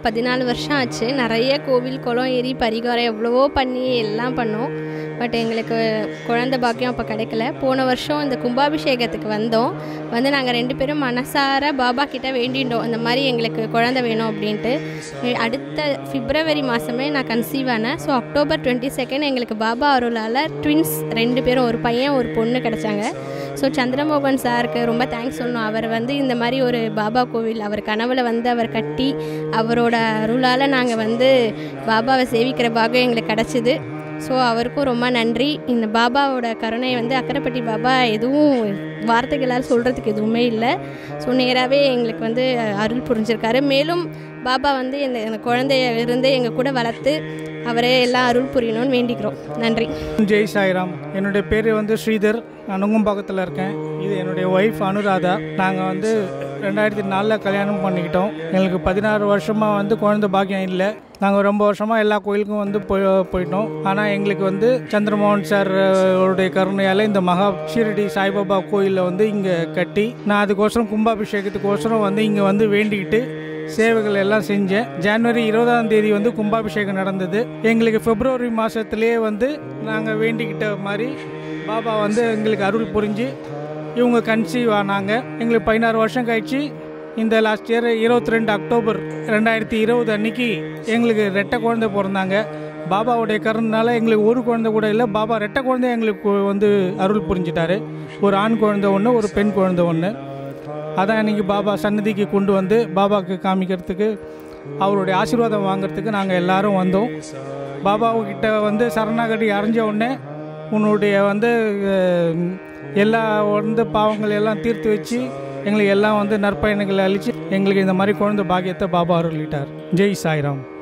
பதினாலு வருஷம் ஆச்சு நிறைய கோவில் குளம் ஏரி பரிகாரம் எவ்வளவோ பண்ணி எல்லாம் பண்ணோம் பட் எங்களுக்கு குழந்த பாக்கியம் அப்போ கிடைக்கல போன வருஷம் இந்த கும்பாபிஷேகத்துக்கு வந்தோம் வந்து நாங்கள் ரெண்டு பேரும் மனசார பாபா கிட்ட வேண்டிட்டோம் அந்த மாதிரி எங்களுக்கு குழந்தை வேணும் அப்படின்ட்டு எ- அடுத்த பிப்ரவரி மாதமே நான் கன்சீவ் ஆனேன் ஸோ அக்டோபர் டுவெண்ட்டி செகண்ட் எங்களுக்கு பாபா அருளால் ட்வின்ஸ் ரெண்டு பேரும் ஒரு பையன் ஒரு பொண்ணு கிடச்சாங்க ஸோ சந்திரமோகன் சாருக்கு ரொம்ப தேங்க்ஸ் சொல்லணும் அவர் வந்து இந்த மாதிரி ஒரு பாபா கோவில் அவர் கனவுல வந்து அவர் கட்டி அவரோட அருளால் நாங்கள் வந்து பாபாவை சேவிக்கிற பாகம் எங்களுக்கு கிடச்சிது ஸோ அவருக்கும் ரொம்ப நன்றி இந்த பாபாவோட கருணை வந்து அக்கரைப்பட்டி பாபா எதுவும் வார்த்தைகளால் சொல்கிறதுக்கு எதுவுமே இல்லை ஸோ நேராகவே எங்களுக்கு வந்து அருள் புரிஞ்சிருக்காரு மேலும் பாபா வந்து இந்த இந்த குழந்தைய இருந்து எங்கள் கூட வளர்த்து அவரே எல்லாம் அருள் புரியணும்னு வேண்டிக்கிறோம் நன்றி ஜெய் சாய்ராம் என்னுடைய பேர் வந்து ஸ்ரீதர் நான் நுங்கம்பாக்கத்தில் இருக்கேன் இது என்னுடைய ஒய்ஃப் அனுராதா நாங்கள் வந்து ரெண்டாயிரத்தி நாலில் கல்யாணம் பண்ணிக்கிட்டோம் எங்களுக்கு பதினாறு வருஷமாக வந்து குழந்தை பாக்கியம் இல்லை நாங்கள் ரொம்ப வருஷமாக எல்லா கோயிலுக்கும் வந்து போய் போயிட்டோம் ஆனால் எங்களுக்கு வந்து சந்திரமோகன் சார் அவருடைய கருணையால் இந்த மகா ஷீரடி சாய்பாபா கோயிலில் வந்து இங்கே கட்டி நான் அதுக்கோசரம் கும்பாபிஷேகத்துக்கோசரம் வந்து இங்கே வந்து வேண்டிக்கிட்டு சேவைகள் எல்லாம் செஞ்சேன் ஜனவரி இருபதாம் தேதி வந்து கும்பாபிஷேகம் நடந்தது எங்களுக்கு பிப்ரவரி மாதத்துலேயே வந்து நாங்கள் வேண்டிக்கிட்ட மாதிரி பாபா வந்து எங்களுக்கு அருள் புரிஞ்சு இவங்க கன்சீவ் ஆனாங்க எங்களுக்கு பதினாறு வருஷம் கழிச்சு இந்த லாஸ்ட் இயர் இருபத்தி ரெண்டு அக்டோபர் ரெண்டாயிரத்தி இருபது அன்னைக்கு எங்களுக்கு ரெட்டை குழந்தை பிறந்தாங்க பாபாவுடைய கருணைனால எங்களுக்கு ஒரு குழந்தை கூட இல்லை பாபா ரெட்டை குழந்தை எங்களுக்கு வந்து அருள் புரிஞ்சிட்டாரு ஒரு ஆண் குழந்தை ஒன்று ஒரு பெண் குழந்தை ஒன்று அதான் இன்னைக்கு பாபா சன்னதிக்கு கொண்டு வந்து பாபாவுக்கு காமிக்கிறதுக்கு அவருடைய ஆசீர்வாதம் வாங்குறதுக்கு நாங்கள் எல்லாரும் வந்தோம் பாபாவுக்கிட்ட வந்து சரணாகதி அடைஞ்ச உடனே உன்னுடைய வந்து அஹ், எல்லா வந்து பாவங்கள் எல்லாம் தீர்த்து வச்சு எங்களுக்கு எல்லாம் வந்து நற்பயணங்களை அழித்து எங்களுக்கு இந்த மாதிரி குழந்தை பாக்கியத்தை பாபா அருளிட்டார் ஜெய் சாய்ராம்